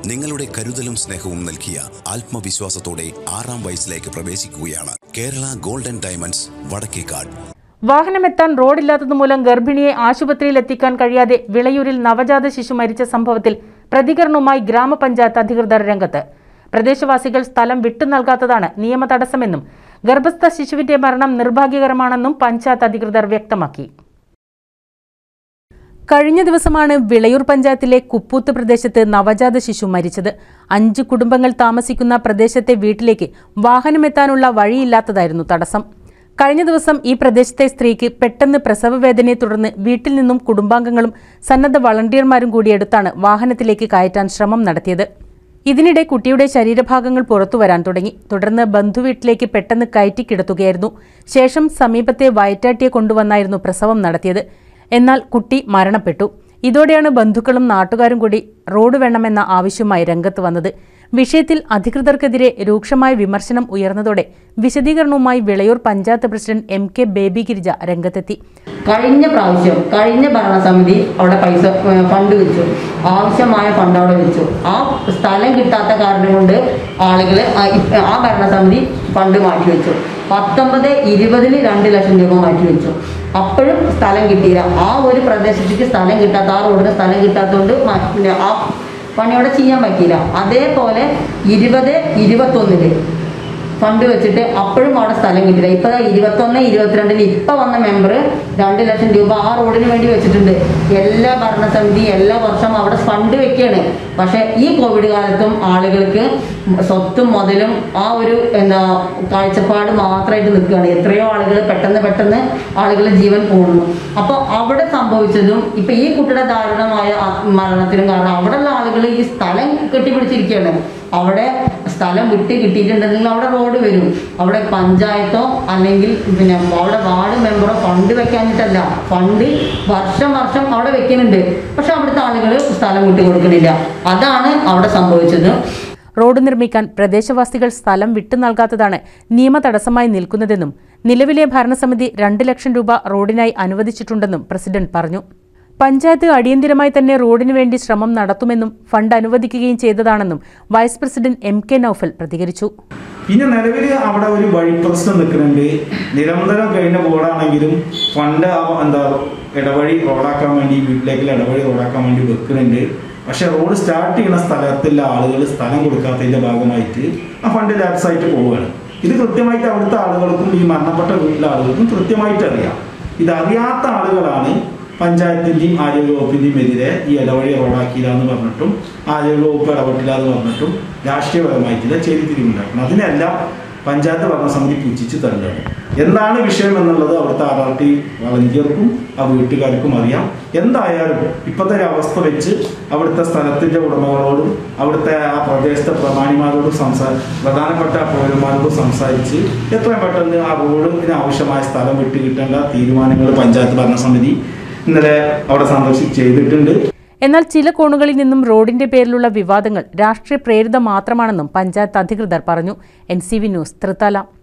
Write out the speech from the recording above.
നിങ്ങളുടെ കരുതലും സ്നേഹവും നൽകിയ ആത്മവിശ്വാസത്തോടെ ആറാം വയസ്സിലേക്ക് പ്രവേശിക്കുകയാണ് കേരള ഗോൾഡൻ ഡയമണ്ട്സ് വടക്കേക്കാട് വാഹനമെത്താൻ റോഡില്ലാത്തതുമൂലം ഗർഭിണിയെ ആശുപത്രിയിൽ എത്തിക്കാൻ കഴിയാതെ വിളയൂരിൽ നവജാത ശിശു മരിച്ച സംഭവത്തിൽ പ്രതികരണവുമായി ഗ്രാമപഞ്ചായത്ത് അധികൃതർ രംഗത്ത് പ്രദേശവാസികൾ സ്ഥലം വിട്ടു നൽകാത്തതാണ് നിയമ തടസ്സമെന്നും ഗർഭസ്ഥ ശിശുവിന്റെ മരണം നിർഭാഗ്യകരമാണെന്നും പഞ്ചായത്ത് അധികൃതർ വ്യക്തമാക്കി കഴിഞ്ഞ ദിവസമാണ് വിളയൂർ പഞ്ചായത്തിലെ കുപ്പൂത്ത് പ്രദേശത്ത് നവജാത ശിശു മരിച്ചത് അഞ്ച് കുടുംബങ്ങൾ താമസിക്കുന്ന പ്രദേശത്തെ വീട്ടിലേക്ക് വാഹനമെത്താനുള്ള വഴിയില്ലാത്തതായിരുന്നു തടസ്സം കഴിഞ്ഞ ദിവസം ഈ പ്രദേശത്തെ സ്ത്രീക്ക് പെട്ടെന്ന് പ്രസവവേദനയെ തുടർന്ന് വീട്ടിൽ നിന്നും കുടുംബാംഗങ്ങളും സന്നദ്ധ വളണ്ടിയർമാരും കൂടി എടുത്താണ് വാഹനത്തിലേക്ക് കയറ്റാൻ ശ്രമം നടത്തിയത് ഇതിനിടെ കുട്ടിയുടെ ശരീരഭാഗങ്ങൾ പുറത്തു വരാൻ തുടങ്ങി തുടർന്ന് ബന്ധുവീട്ടിലേക്ക് പെട്ടെന്ന് കയറ്റി കിടത്തുകയായിരുന്നു ശേഷം സമീപത്തെ വയറ്റാട്ടിയെ കൊണ്ടുവന്നായിരുന്നു പ്രസവം നടത്തിയത് എന്നാൽ കുട്ടി മരണപ്പെട്ടു ഇതോടെയാണ് ബന്ധുക്കളും നാട്ടുകാരും കൂടി റോഡ് വേണമെന്ന ആവശ്യവുമായി രംഗത്ത് വന്നത് വിഷയത്തിൽ അധികൃതർക്കെതിരെ രൂക്ഷമായ വിമർശനം ഉയർന്നതോടെ വിശദീകരണവുമായി വിളയൂർ പഞ്ചായത്ത് പ്രസിഡന്റ് എം കെ ബേബി ഗിരിജ രംഗത്തെത്തി കഴിഞ്ഞ പ്രാവശ്യം കഴിഞ്ഞ ഭരണസമിതി അവിടെ പൈസ ഏ, ഫണ്ട് വെച്ചു ആവശ്യമായ ഫണ്ട് അവിടെ വെച്ചു ആ സ്ഥലം കിട്ടാത്ത കാരണം കൊണ്ട് ആളുകൾ ആ ഭരണസമിതി ഫണ്ട് മാറ്റിവെച്ചു പത്തൊമ്പത് ഇരുപതിൽ രണ്ട് ലക്ഷം രൂപ മാറ്റിവെച്ചു അപ്പോഴും സ്ഥലം കിട്ടിയില്ല ആ ഒരു പ്രദേശത്തേക്ക് സ്ഥലം കിട്ടാത്ത ആ റോഡിന് സ്ഥലം കിട്ടാത്തതുകൊണ്ട് മ- പിന്നെ ആ പണി അവിടെ ചെയ്യാൻ പറ്റിയില്ല അതേപോലെ ഇരുപത് ഇരുപത്തൊന്നില് ഫണ്ട് വെച്ചിട്ട് അപ്പോഴും അവിടെ സ്ഥലം കിട്ടില്ല ഇപ്പൊ ഇരുപത്തൊന്ന് ഇരുപത്തിരണ്ടിന് ഇപ്പൊ വന്ന മെമ്പർ രണ്ട് ലക്ഷം രൂപ ആ റോഡിന് വേണ്ടി വെച്ചിട്ടുണ്ട് എല്ലാ ഭരണസമിതി എല്ലാ വർഷം അവിടെ ഫണ്ട് വെക്കുകയാണ് പക്ഷെ ഈ കോവിഡ് കാലത്തും ആളുകൾക്ക് സ്വത്തും മുതലും ആ ഒരു എന്താ കാഴ്ചപ്പാട് മാത്രമായിട്ട് നിൽക്കുകയാണ് എത്രയോ ആളുകൾ പെട്ടെന്ന് പെട്ടെന്ന് ആളുകളുടെ ജീവൻ പോകുന്നു അപ്പോൾ അവിടെ സംഭവിച്ചതും ഇപ്പൊ ഈ കുട്ടിയുടെ ദാരുണമായ ആ- മരണത്തിനും കാരണം അവിടെയുള്ള ആളുകൾ ഈ സ്ഥലം കെട്ടിപ്പിടിച്ചിരിക്കുകയാണ് അവിടെ സ്ഥലം വിട്ട് കിട്ടിയിട്ടുണ്ടെങ്കിൽ അവിടെ റോഡ് വരും അവിടെ പഞ്ചായത്തോ അല്ലെങ്കിൽ പിന്നെ അവിടെ വാർഡ് മെമ്പറോ ഫണ്ട് വെക്കാനിട്ടല്ല ഫണ്ട് വർഷം വർഷം അവിടെ വെക്കുന്നുണ്ട് പക്ഷെ അവിടുത്തെ ആളുകൾ സ്ഥലം വിട്ട് കൊടുക്കുന്നില്ല അതാണ് അവിടെ സംഭവിച്ചത് റോഡ് നിർമ്മിക്കാൻ പ്രദേശവാസികൾ സ്ഥലം വിട്ടു നൽകാത്തതാണ് നിയമ തടസ്സമായി നിൽക്കുന്നതെന്നും നിലവിലെ ഭരണസമിതി രണ്ട് ലക്ഷം രൂപ റോഡിനായി അനുവദിച്ചിട്ടുണ്ടെന്നും പ്രസിഡന്റ് പറഞ്ഞു പഞ്ചായത്ത് അടിയന്തിരമായി തന്നെ റോഡിനു വേണ്ടി ശ്രമം നടത്തുമെന്നും ഫണ്ട് അനുവദിക്കുകയും ചെയ്തതാണെന്നും വൈസ് പ്രസിഡന്റ് എം കെ നൌഫൽ പ്രതികരിച്ചു പിന്നെ നിലവിൽ അവിടെ ഒരു വഴി പ്രശ്നം നിൽക്കുന്നുണ്ട് നിരന്തരം കഴിഞ്ഞ ബോർഡാണെങ്കിലും ഫണ്ട് ആ- എന്താ ഇടവഴി റോഡാക്കാൻ വേണ്ടി വീട്ടിലേക്കുള്ള ഇടവഴി റോഡാക്കാൻ വേണ്ടി വെക്കുന്നുണ്ട് പക്ഷെ റോഡ് സ്റ്റാർട്ട് ചെയ്യുന്ന സ്ഥലത്തുള്ള ആളുകൾ സ്ഥലം കൊടുക്കാത്തതിന്റെ ഭാഗമായിട്ട് ആ ഫണ്ട് ലാപ്സ് ആയിട്ട് പോവുകയാണ് ഇത് കൃത്യമായിട്ട് അവിടുത്തെ ആളുകൾക്കും ഈ മരണപ്പെട്ട വീട്ടിലെ ആളുകൾക്കും കൃത്യമായിട്ട് അറിയാം ഇതറിയാത്ത ആളുകളാണ് പഞ്ചായത്തിന്റെയും ആരോഗ്യ വകുപ്പിന്റെയും എതിരെ ഈ ഇടവഴി റോഡാക്കിയില്ല എന്ന് പറഞ്ഞിട്ടും ആരോഗ്യ വകുപ്പ് ഇടപെട്ടില്ല എന്ന് പറഞ്ഞിട്ടും രാഷ്ട്രീയപരമായിട്ടില്ല ചേരിതിരിവുണ്ടാക്കണം അതിനെല്ലാം പഞ്ചായത്ത് ഭരണസമിതി പുച്ഛിച്ച് തള്ളുകയാണ് എന്താണ് വിഷയം എന്നുള്ളത് അവിടുത്തെ ആർ ആർ ടി വളണ്ടിയർക്കും ആ വീട്ടുകാർക്കും അറിയാം എന്തായാലും ഇപ്പോഴത്തെ ഒരു അവസ്ഥ വെച്ച് അവിടുത്തെ സ്ഥലത്തിന്റെ ഉടമകളോടും അവിടുത്തെ ആ പ്രദേശത്തെ പ്രമാണിമാരോടും സംസാ പ്രധാനപ്പെട്ട പൗരന്മാരോടും സംസാരിച്ച് എത്രയും പെട്ടെന്ന് ആ റോഡിന് ആവശ്യമായ സ്ഥലം വിട്ടു കിട്ടേണ്ട തീരുമാനങ്ങൾ പഞ്ചായത്ത് ഭരണസമിതി ഇന്നലെ അവിടെ സന്ദർശിച്ച് ചെയ്തിട്ടുണ്ട് എന്നാൽ ചില കോണുകളിൽ നിന്നും റോഡിന്റെ പേരിലുള്ള വിവാദങ്ങൾ രാഷ്ട്രീയ പ്രേരിത മാത്രമാണെന്നും പഞ്ചായത്ത് അധികൃതർ പറഞ്ഞു N C V news Thrithala